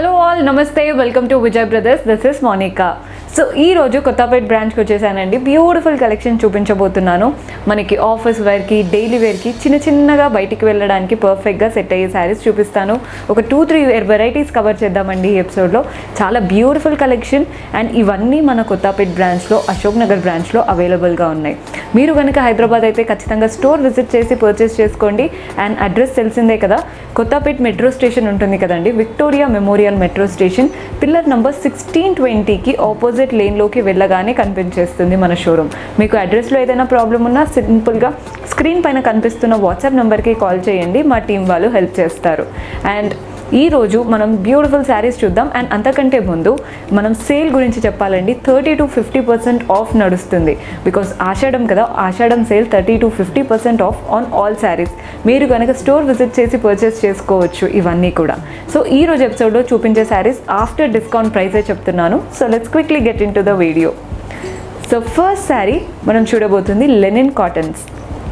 hello all నమస్తే welcome to Vijay brothers this is Monica so ఈ రోజు కొత్తపేట బ్రాంచ్కి వచ్చేసానండి బ్యూటిఫుల్ కలెక్షన్ చూపించబోతున్నాను మనకి ఆఫీస్ వేర్కి డైలీ వేర్కి చిన్న చిన్నగా బయటికి వెళ్ళడానికి పర్ఫెక్ట్గా సెట్ అయ్యే శారీస్ చూపిస్తాను ఒక టూ త్రీ వెరైటీస్ కవర్ చేద్దామండి ఈ ఎపిసోడ్లో చాలా బ్యూటిఫుల్ కలెక్షన్ అండ్ ఇవన్నీ మన కొత్తపేట బ్రాంచ్లో అశోక్ నగర్ బ్రాంచ్లో అవైలబుల్గా ఉన్నాయి మీరు కనుక హైదరాబాద్ అయితే ఖచ్చితంగా స్టోర్ విజిట్ చేసి పర్చేస్ చేసుకోండి అండ్ అడ్రస్ తెలిసిందే కదా కొత్తపేట మెట్రో స్టేషన్ ఉంటుంది కదండి Victoria Memorial metro station pillar number sixteen ట్వంటీకి ఆపోజిట్ లేన్లోకి వెళ్ళగానే కనిపించేస్తుంది మన షోరూమ్ మీకు అడ్రస్లో ఏదైనా ప్రాబ్లం ఉన్నా సింపుల్గా స్క్రీన్ పైన కనిపిస్తున్న వాట్సాప్ నెంబర్కి కాల్ చేయండి మా టీం వాళ్ళు హెల్ప్ చేస్తారు అండ్ ఈ రోజు మనం బ్యూటిఫుల్ శారీస్ చూద్దాం అండ్ అంతకంటే ముందు మనం సేల్ గురించి చెప్పాలండి thirty to fifty percent off నడుస్తుంది బికాస్ ఆషాఢం కదా Ashadham sale thirty to fifty percent off on all saris మీరు కనుక స్టోర్ విజిట్ చేసి పర్చేస్ చేసుకోవచ్చు ఇవన్నీ కూడా సో ఈ రోజు ఎపిసోడ్లో చూపించే శారీస్ ఆఫ్టర్ డిస్కౌంట్ ప్రైసే చెప్తున్నాను so let's quickly get in to the video so first sari మనం చూడబోతుంది లెనిన్ కాటన్స్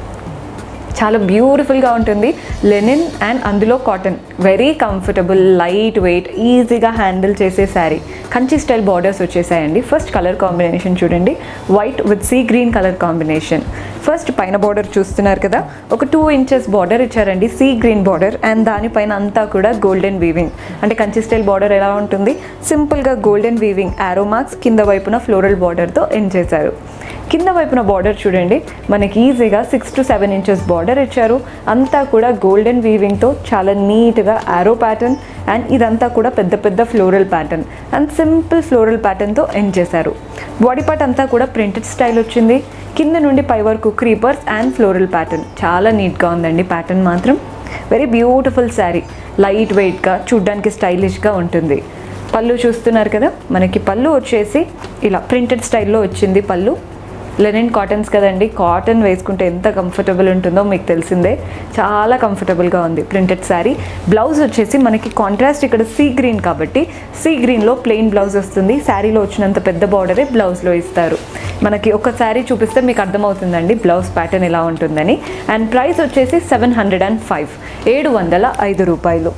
చాలా బ్యూటిఫుల్గా ఉంటుంది లెనిన్ అండ్ అందులో cotton very comfortable light weight ఈజీగా హ్యాండిల్ చేసే శారీ కంచి స్టైల్ బార్డర్స్ వచ్చేసాయండి ఫస్ట్ కలర్ కాంబినేషన్ చూడండి white with sea green colour combination first పైన బార్డర్ చూస్తున్నారు కదా ఒక టూ ఇంచెస్ బార్డర్ ఇచ్చారండి సీ గ్రీన్ బార్డర్ అండ్ దానిపైన అంతా కూడా గోల్డెన్ వీవింగ్ అంటే కంచి స్టైల్ బార్డర్ ఎలా ఉంటుంది సింపుల్గా గోల్డెన్ వీవింగ్ ఆరో మార్క్స్ కింద వైపున ఫ్లోరల్ బార్డర్తో ఎండ్ చేశారు కింద వైపున బార్డర్ చూడండి మనకి ఈజీగా six to seven inches border ఇచ్చారు అంతా కూడా గోల్డెన్ వీవింగ్తో చాలా నీట్గా ఆరో ప్యాటర్న్ అండ్ ఇదంతా కూడా పెద్ద పెద్ద floral pattern and simple floral ప్యాటర్న్తో ఎండ్ చేశారు బాడీ పార్ట్ అంతా కూడా ప్రింటెడ్ స్టైల్ వచ్చింది కింద నుండి పై వరకు క్రీపర్స్ అండ్ ఫ్లోరల్ ప్యాటర్న్ చాలా నీట్గా ఉందండి ప్యాటర్న్ మాత్రం వెరీ బ్యూటిఫుల్ శారీ లైట్ వెయిట్గా చూడ్డానికి స్టైలిష్గా ఉంటుంది పళ్ళు చూస్తున్నారు కదా మనకి పళ్ళు వచ్చేసి ఇలా ప్రింటెడ్ స్టైల్లో వచ్చింది పళ్ళు లెనిన్ కాటన్స్ కదండి కాటన్ వేసుకుంటే ఎంత కంఫర్టబుల్ ఉంటుందో మీకు తెలిసిందే చాలా కంఫర్టబుల్గా ఉంది ప్రింటెడ్ శారీ బ్లౌజ్ వచ్చేసి మనకి కాంట్రాస్ట్ ఇక్కడ సీ గ్రీన్ కాబట్టి సీ గ్రీన్లో ప్లెయిన్ బ్లౌజ్ వస్తుంది శారీలో వచ్చినంత పెద్ద బార్డరే బ్లౌజ్లో ఇస్తారు మనకి ఒక శారీ చూపిస్తే మీకు అర్థమవుతుందండి బ్లౌజ్ ప్యాటర్న్ ఎలా ఉంటుందని అండ్ ప్రైస్ వచ్చేసి సెవెన్ హండ్రెడ్ అండ్ ఫైవ్ ఏడు వందల ఐదు రూపాయలు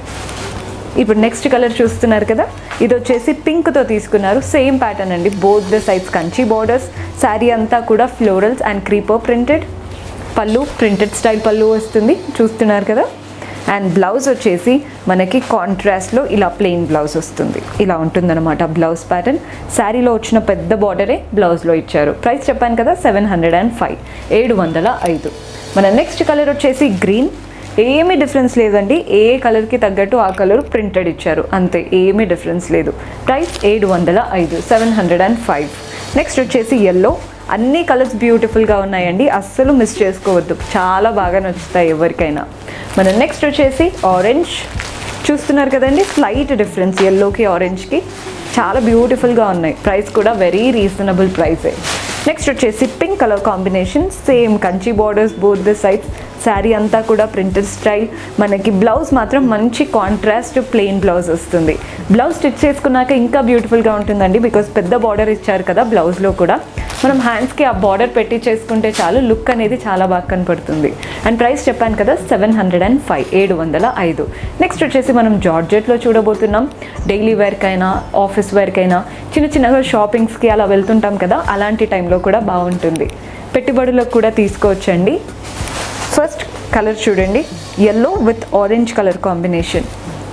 ఇప్పుడు నెక్స్ట్ కలర్ చూస్తున్నారు కదా ఇది వచ్చేసి పింక్తో తీసుకున్నారు సేమ్ ప్యాటర్న్ అండి both the sides Kanchi borders sari అంతా కూడా ఫ్లోరల్స్ అండ్ క్రీపర్ ప్రింటెడ్ పళ్ళు ప్రింటెడ్ స్టైల్ పళ్ళు వస్తుంది చూస్తున్నారు కదా అండ్ బ్లౌజ్ వచ్చేసి మనకి కాంట్రాస్ట్లో ఇలా ప్లెయిన్ బ్లౌజ్ వస్తుంది ఇలా ఉంటుందన్నమాట బ్లౌజ్ ప్యాటర్న్ శారీలో వచ్చిన పెద్ద బార్డరే బ్లౌజ్లో ఇచ్చారు ప్రైస్ చెప్పాను కదా సెవెన్ హండ్రెడ్ అండ్ ఫైవ్ ఏడు వందల ఐదు మన నెక్స్ట్ కలర్ వచ్చేసి గ్రీన్ ఏమీ డిఫరెన్స్ లేదండి ఏ కలర్కి తగ్గట్టు ఆ కలర్ ప్రింటెడ్ ఇచ్చారు అంతే ఏమీ డిఫరెన్స్ లేదు ప్రైస్ ఏడు వందల ఐదు seven hundred and five next వచ్చేసి ఎల్లో అన్ని కలర్స్ బ్యూటిఫుల్గా ఉన్నాయండి అస్సలు మిస్ చేసుకోవద్దు చాలా బాగా నచ్చుతాయి ఎవరికైనా మన నెక్స్ట్ వచ్చేసి ఆరెంజ్ చూస్తున్నారు కదండి స్లైట్ డిఫరెన్స్ ఎల్లోకి ఆరెంజ్కి చాలా బ్యూటిఫుల్గా ఉన్నాయి ప్రైస్ కూడా వెరీ రీజనబుల్ ప్రైసే నెక్స్ట్ వచ్చేసి pink colour combination same Kanchi borders both the sides sari అంతా కూడా ప్రింటెడ్ స్టైల్ మనకి బ్లౌజ్ మాత్రం మంచి కాంట్రాస్ట్ ప్లెయిన్ బ్లౌజ్ వస్తుంది బ్లౌజ్ స్టిచ్ చేసుకున్నాక ఇంకా బ్యూటిఫుల్గా ఉంటుందండి బికాస్ పెద్ద బార్డర్ ఇచ్చారు కదా బ్లౌజ్లో కూడా మనం హ్యాండ్స్కి ఆ బార్డర్ పెట్టి చేసుకుంటే చాలు లుక్ అనేది చాలా బాగా కనపడుతుంది అండ్ ప్రైస్ చెప్పాను కదా సెవెన్ హండ్రెడ్ అండ్ ఫైవ్ ఏడు వందల ఐదు నెక్స్ట్ వచ్చేసి మనం జార్జెట్లో చూడబోతున్నాం డైలీ వేర్కైనా ఆఫీస్ వేర్కైనా చిన్న చిన్నగా షాపింగ్స్కి అలా వెళ్తుంటాం కదా అలాంటి టైంలో కూడా బాగుంటుంది పెట్టుబడులకు కూడా తీసుకోవచ్చండి ఫస్ట్ కలర్ చూడండి yellow with orange colour combination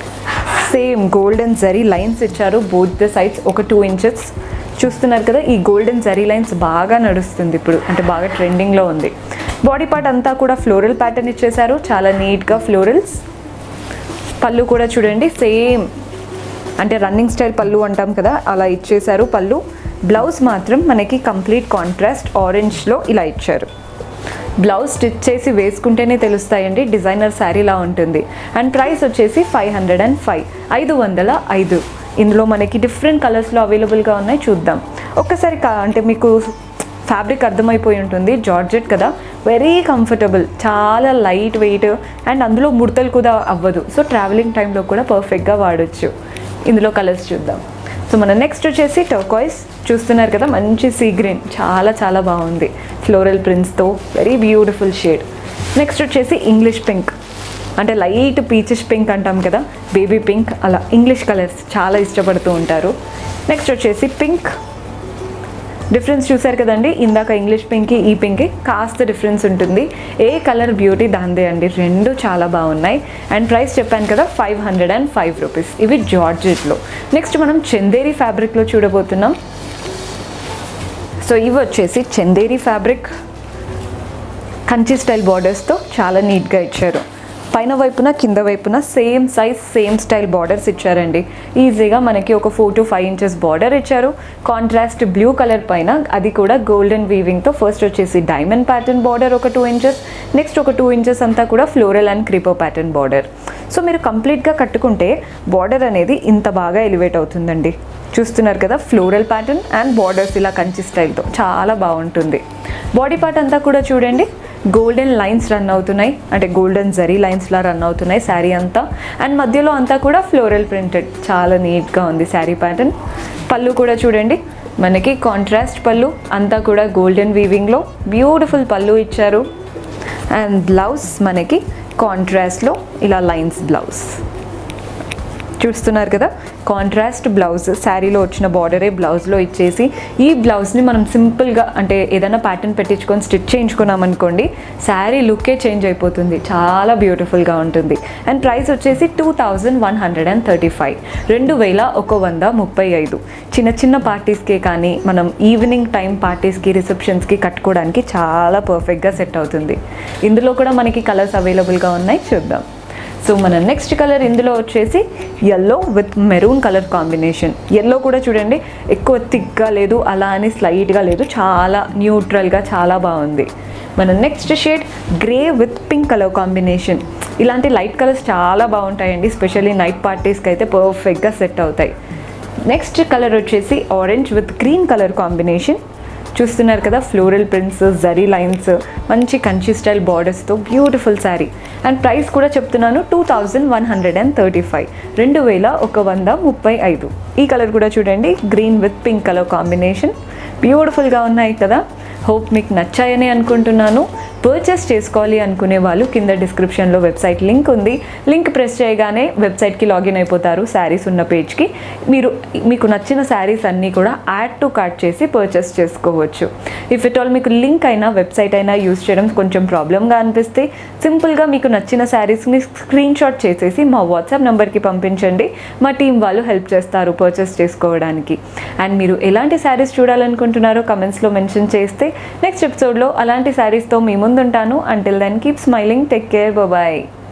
same golden zari lines ఇచ్చారు బోత్ ద సైడ్స్ ఒక టూ ఇంచెస్ చూస్తున్నారు కదా ఈ గోల్డెన్ జరీ లైన్స్ బాగా నడుస్తుంది ఇప్పుడు అంటే బాగా ట్రెండింగ్లో ఉంది బాడీ పార్ట్ అంతా కూడా ఫ్లోరల్ ప్యాటర్న్ ఇచ్చేసారు చాలా నీట్గా ఫ్లోరల్స్ పళ్ళు కూడా చూడండి సేమ్ అంటే రన్నింగ్ స్టైల్ పళ్ళు అంటాం కదా అలా ఇచ్చేసారు పళ్ళు బ్లౌజ్ మాత్రం మనకి కంప్లీట్ కాంట్రాస్ట్ ఆరెంజ్లో ఇలా ఇచ్చారు బ్లౌజ్ స్టిచ్ చేసి వేసుకుంటేనే తెలుస్తాయండి డిజైనర్ శారీలా ఉంటుంది అండ్ ప్రైస్ వచ్చేసి ఫైవ్ హండ్రెడ్ అండ్ ఫైవ్ ఐదు వందల ఐదు ఇందులో మనకి డిఫరెంట్ కలర్స్లో అవైలబుల్గా ఉన్నాయి చూద్దాం ఒక్కసారి కా- అంటే మీకు ఫ్యాబ్రిక్ అర్థమైపోయి ఉంటుంది జార్జెట్ కదా వెరీ కంఫర్టబుల్ చాలా లైట్ వెయిట్ అండ్ అందులో ముడతలు కూడా అవ్వదు సో ట్రావెలింగ్ టైంలో కూడా పర్ఫెక్ట్గా వాడచ్చు ఇందులో కలర్స్ చూద్దాం సో మన నెక్స్ట్ వచ్చేసి టర్కాయిస్ చూస్తున్నారు కదా మంచి సీ గ్రీన్ చాలా చాలా బాగుంది ఫ్లోరల్ ప్రింట్స్తో వెరీ బ్యూటిఫుల్ షేడ్ నెక్స్ట్ వచ్చేసి ఇంగ్లీష్ పింక్ అంటే లైట్ పీచెస్ పింక్ అంటాం కదా బేబీ పింక్ అలా ఇంగ్లీష్ కలర్స్ చాలా ఇష్టపడుతూ ఉంటారు నెక్స్ట్ వచ్చేసి పింక్ డిఫరెన్స్ చూసారు కదండి ఇందాక ఇంగ్లీష్ పింక్కి ఈ పింక్కి కాస్త డిఫరెన్స్ ఉంటుంది ఏ కలర్ బ్యూటీ దాందే అండి రెండు చాలా బాగున్నాయి అండ్ ప్రైస్ చెప్పాను కదా five hundred and five rupees ఇవి జార్జెట్లో నెక్స్ట్ మనం చందేరి ఫ్యాబ్రిక్లో చూడబోతున్నాం సో ఇవి వచ్చేసి చందేరి ఫ్యాబ్రిక్ కంచి స్టైల్ బార్డర్స్తో చాలా నీట్గా ఇచ్చారు పైన వైపున కింద వైపున same size same style borders ఇచ్చారండి ఈజీగా మనకి ఒక four to five inches border ఇచ్చారు కాంట్రాస్ట్ బ్లూ కలర్ పైన అది కూడా గోల్డెన్ వీవింగ్తో ఫస్ట్ వచ్చేసి డైమండ్ ప్యాటర్న్ బార్డర్ ఒక టూ ఇంచెస్ నెక్స్ట్ ఒక టూ ఇంచెస్ అంతా కూడా floral and creeper pattern border so మీరు కంప్లీట్గా కట్టుకుంటే బార్డర్ అనేది ఇంత బాగా ఎలివేట్ అవుతుందండి చూస్తున్నారు కదా ఫ్లోరల్ ప్యాటర్న్ అండ్ బార్డర్స్ ఇలా కంచి స్టైల్తో చాలా బాగుంటుంది బాడీ పార్ట్ అంతా కూడా చూడండి గోల్డెన్ లైన్స్ రన్ అవుతున్నాయి అంటే గోల్డెన్ జరీ లైన్స్లా రన్ అవుతున్నాయి శారీ అంతా అండ్ మధ్యలో అంతా కూడా ఫ్లోరల్ ప్రింటెడ్ చాలా నీట్గా ఉంది శారీ ప్యాటర్న్ పళ్ళు కూడా చూడండి మనకి కాంట్రాస్ట్ పళ్ళు అంతా కూడా గోల్డెన్ వీవింగ్లో బ్యూటిఫుల్ పళ్ళు ఇచ్చారు అండ్ బ్లౌజ్ మనకి కాంట్రాస్ట్లో ఇలా లైన్స్ బ్లౌజ్ చూస్తున్నారు కదా కాంట్రాస్ట్ బ్లౌజ్ శారీలో వచ్చిన బార్డరే బ్లౌజ్లో ఇచ్చేసి ఈ బ్లౌజ్ని మనం సింపుల్గా అంటే ఏదైనా ప్యాటర్న్ పెట్టించుకొని స్టిచ్ చేయించుకున్నాం అనుకోండి శారీ లుక్కే చేంజ్ అయిపోతుంది చాలా బ్యూటిఫుల్గా ఉంటుంది అండ్ ప్రైస్ వచ్చేసి two thousand one hundred and thirty five రెండు వేల ఒక వంద ముప్పై ఐదు చిన్న చిన్న పార్టీస్కే కానీ మనం ఈవినింగ్ టైం పార్టీస్కి రిసెప్షన్స్కి కట్టుకోవడానికి చాలా పర్ఫెక్ట్గా సెట్ అవుతుంది ఇందులో కూడా మనకి కలర్స్ అవైలబుల్గా ఉన్నాయి చూద్దాం సో మన నెక్స్ట్ కలర్ ఇందులో వచ్చేసి yellow with maroon colour combination yellow కూడా చూడండి ఎక్కువ థిక్గా లేదు అలా అని స్లైట్గా లేదు చాలా న్యూట్రల్గా చాలా బాగుంది మన next shade grey with pink colour combination ఇలాంటి లైట్ కలర్స్ చాలా బాగుంటాయండి స్పెషల్లీ నైట్ పార్టీస్కి అయితే పర్ఫెక్ట్గా సెట్ అవుతాయి నెక్స్ట్ కలర్ వచ్చేసి orange with green colour combination చూస్తున్నారు కదా ఫ్లోరల్ ప్రింట్స్ జరీ లైన్స్ మంచి కంచి స్టైల్ బార్డర్స్తో బ్యూటిఫుల్ శారీ అండ్ ప్రైస్ కూడా చెప్తున్నాను two thousand one hundred and thirty five రెండు వేల ఒక వంద ముప్పై ఐదు ఈ కలర్ కూడా చూడండి green with pink colour combination బ్యూటిఫుల్గా ఉన్నాయి కదా హోప్ మీకు నచ్చాయని అనుకుంటున్నాను పర్చేస్ చేసుకోవాలి అనుకునే వాళ్ళు కింద డిస్క్రిప్షన్లో వెబ్సైట్ లింక్ ఉంది లింక్ ప్రెస్ చేయగానే వెబ్సైట్కి లాగిన్ అయిపోతారు శారీస్ ఉన్న పేజ్కి మీరు మీకు నచ్చిన శారీస్ అన్నీ కూడా యాడ్ టు కార్ట్ చేసి పర్చేస్ చేసుకోవచ్చు ఇఫ్ ఇట్ ఆల్ మీకు లింక్ అయినా వెబ్సైట్ అయినా యూస్ చేయడం కొంచెం ప్రాబ్లమ్గా అనిపిస్తే సింపుల్గా మీకు నచ్చిన శారీస్ని స్క్రీన్ షాట్ చేసేసి మా వాట్సాప్ నెంబర్కి పంపించండి మా టీం వాళ్ళు హెల్ప్ చేస్తారు పర్చేస్ చేసుకోవడానికి అండ్ మీరు ఎలాంటి శారీస్ చూడాలనుకుంటున్నారో కమెంట్స్లో మెన్షన్ చేస్తే నెక్స్ట్ ఎపిసోడ్లో అలాంటి శారీస్తో మీ ముందుంటాను until then keep smiling take care bye